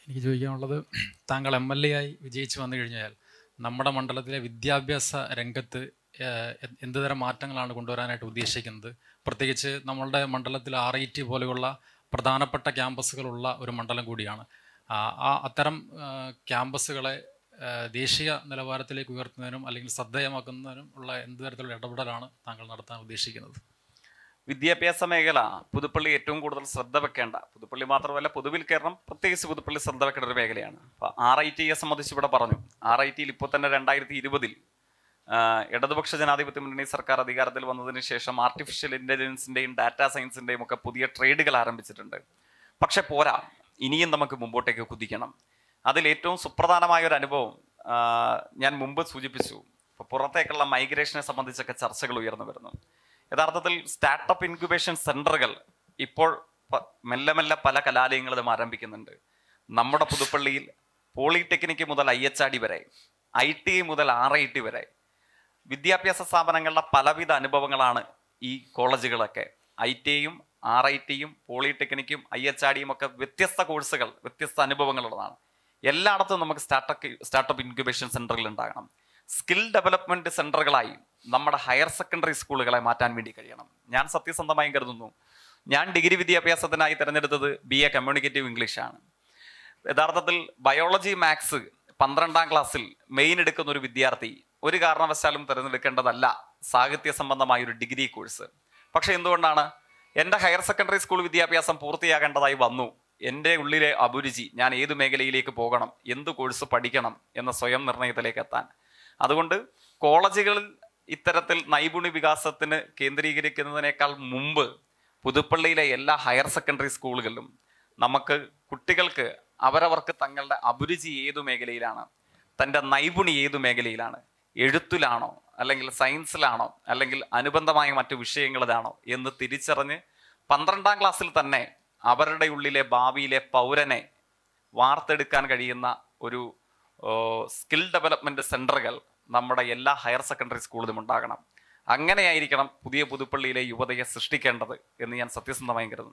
എനിക്ക് ചോദിക്കാനുള്ളത് താങ്കൾ എം എൽ എ ആയി വിജയിച്ച് വന്നു കഴിഞ്ഞാൽ നമ്മുടെ മണ്ഡലത്തിലെ വിദ്യാഭ്യാസ രംഗത്ത് ഏഹ്, എ- എന്ത് തരം മാറ്റങ്ങളാണ് കൊണ്ടുവരാനായിട്ട് ഉദ്ദേശിക്കുന്നത് പ്രത്യേകിച്ച് നമ്മളുടെ മണ്ഡലത്തിൽ ആർ ഐ ടി പോലെയുള്ള പ്രധാനപ്പെട്ട ക്യാമ്പസുകളുള്ള ഒരു മണ്ഡലം കൂടിയാണ് ആ ആ അത്തരം ആ, ക്യാമ്പസുകളെ ആ, ദേശീയ നിലവാരത്തിലേക്ക് ഉയർത്തുന്നതിനും അല്ലെങ്കിൽ ശ്രദ്ധേയമാക്കുന്നതിനും ഉള്ള എന്ത് തരത്തിലുള്ള ഇടപെടലാണ് താങ്കൾ നടത്താൻ ഉദ്ദേശിക്കുന്നത് വിദ്യാഭ്യാസ മേഖല പുതുപ്പള്ളി ഏറ്റവും കൂടുതൽ ശ്രദ്ധ വെക്കേണ്ട പുതുപ്പള്ളി മാത്രമല്ല പൊതുവിൽ കേരളം പ്രത്യേകിച്ച് പുതുപ്പള്ളി ശ്രദ്ധ വെക്കേണ്ട ഒരു മേഖലയാണ് അപ്പൊ ആർ ഐ ടിയെ സംബന്ധിച്ച് ഇവിടെ പറഞ്ഞു ആർ ഐ ടിയിൽ ഇപ്പോൾ തന്നെ രണ്ടായിരത്തി ഇരുപതിൽ ഇടതുപക്ഷ ജനാധിപത്യ മുന്നണി സർക്കാർ അധികാരത്തിൽ വന്നതിന് ശേഷം ആർട്ടിഫിഷ്യൽ ഇന്റലിജൻസിന്റെയും ഡാറ്റാ സയൻസിന്റെയും ഒക്കെ പുതിയ ട്രേഡുകൾ ആരംഭിച്ചിട്ടുണ്ട് പക്ഷെ പോരാ ഇനിയും നമുക്ക് മുമ്പോട്ടേക്ക് കുതിക്കണം അതിൽ ഏറ്റവും സുപ്രധാനമായ ഒരു അനുഭവം ആ, ഞാൻ മുമ്പ് സൂചിപ്പിച്ചു ഇപ്പൊ പുറത്തേക്കുള്ള മൈഗ്രേഷനെ സംബന്ധിച്ചൊക്കെ ചർച്ചകൾ ഉയർന്നു വരുന്നു യഥാർത്ഥത്തിൽ സ്റ്റാർട്ടപ്പ് ഇൻക്യുബേഷൻ സെന്ററുകൾ ഇപ്പോൾ പ- മെല്ലെ മെല്ലെ പല കലാലയങ്ങളിലും ആരംഭിക്കുന്നുണ്ട് നമ്മുടെ പുതുപ്പള്ളിയിൽ പോളിടെക്നിക്ക് മുതൽ ഐ എച്ച് ആർ ഡി വരെ ഐ ടി മുതൽ ആർ ഐ ടി വരെ വിദ്യാഭ്യാസ സ്ഥാപനങ്ങളുടെ പലവിധ അനുഭവങ്ങളാണ് ഈ കോളേജുകളൊക്കെ ഐ ടിയും ആർ ഐ ടിയും പോളിടെക്നിക്കും ഐ എച്ച് ആർ ഡിയും ഒക്കെ വ്യത്യസ്ത കോഴ്സുകൾ വ്യത്യസ്ത അനുഭവങ്ങളുള്ളതാണ് എല്ലായിടത്തും നമുക്ക് സ്റ്റാർട്ടപ്പ് സ്റ്റാർട്ടപ്പ് ഇൻക്യുബേഷൻ സെന്ററുകൾ ഉണ്ടാകണം സ്കിൽ ഡെവലപ്മെന്റ് സെന്ററുകളായി നമ്മുടെ ഹയർ സെക്കൻഡറി സ്കൂളുകളെ മാറ്റാൻ വേണ്ടി കഴിയണം ഞാൻ സത്യസന്ധമായും കരുതുന്നു ഞാൻ ഡിഗ്രി വിദ്യാഭ്യാസത്തിനായി തിരഞ്ഞെടുത്തത് ബി എ കമ്മ്യൂണിക്കേറ്റീവ് ഇംഗ്ലീഷാണ് യഥാർത്ഥത്തിൽ ബയോളജി മാത്സ് പന്ത്രണ്ടാം ക്ലാസ്സിൽ മെയിൻ എടുക്കുന്ന ഒരു വിദ്യാർത്ഥി ഒരു കാരണവശാലും തിരഞ്ഞെടുക്കേണ്ടതല്ല സാഹിത്യ സംബന്ധമായ ഒരു ഡിഗ്രി കോഴ്സ് പക്ഷെ എന്തുകൊണ്ടാണ് എൻ്റെ ഹയർ സെക്കൻഡറി സ്കൂൾ വിദ്യാഭ്യാസം പൂർത്തിയാകേണ്ടതായി വന്നു എൻ്റെ ഉള്ളിലെ അഭിരുചി ഞാൻ ഏത് മേഖലയിലേക്ക് പോകണം എന്ത് കോഴ്സ് പഠിക്കണം എന്ന സ്വയം നിർണയത്തിലേക്ക് എത്താൻ അതുകൊണ്ട് കോളേജുകളിൽ ഇത്തരത്തിൽ നൈപുണ്യ വികാസത്തിന് കേന്ദ്രീകരിക്കുന്നതിനേക്കാൾ മുമ്പ് പുതുപ്പള്ളിയിലെ എല്ലാ ഹയർ സെക്കൻഡറി സ്കൂളുകളിലും നമുക്ക് കുട്ടികൾക്ക് അവരവർക്ക് തങ്ങളുടെ അഭിരുചി ഏതു മേഖലയിലാണ് തൻ്റെ നൈപുണി ഏതു മേഖലയിലാണ് എഴുത്തിലാണോ അല്ലെങ്കിൽ സയൻസിലാണോ അല്ലെങ്കിൽ അനുബന്ധമായ മറ്റു വിഷയങ്ങളിലാണോ എന്ന് തിരിച്ചറിഞ്ഞ് പന്ത്രണ്ടാം ക്ലാസ്സിൽ തന്നെ അവരുടെ ഉള്ളിലെ ഭാവിയിലെ പൗരനെ വാർത്തെടുക്കാൻ കഴിയുന്ന ഒരു സ്കിൽ ഡെവലപ്മെന്റ് സെന്ററുകൾ നമ്മുടെ എല്ലാ ഹയർ സെക്കൻഡറി സ്കൂളിലും ഉണ്ടാകണം അങ്ങനെയായിരിക്കണം പുതിയ പുതുപ്പള്ളിയിലെ യുവതയെ സൃഷ്ടിക്കേണ്ടത് എന്ന് ഞാൻ സത്യസന്ധമായും കരുതുന്നു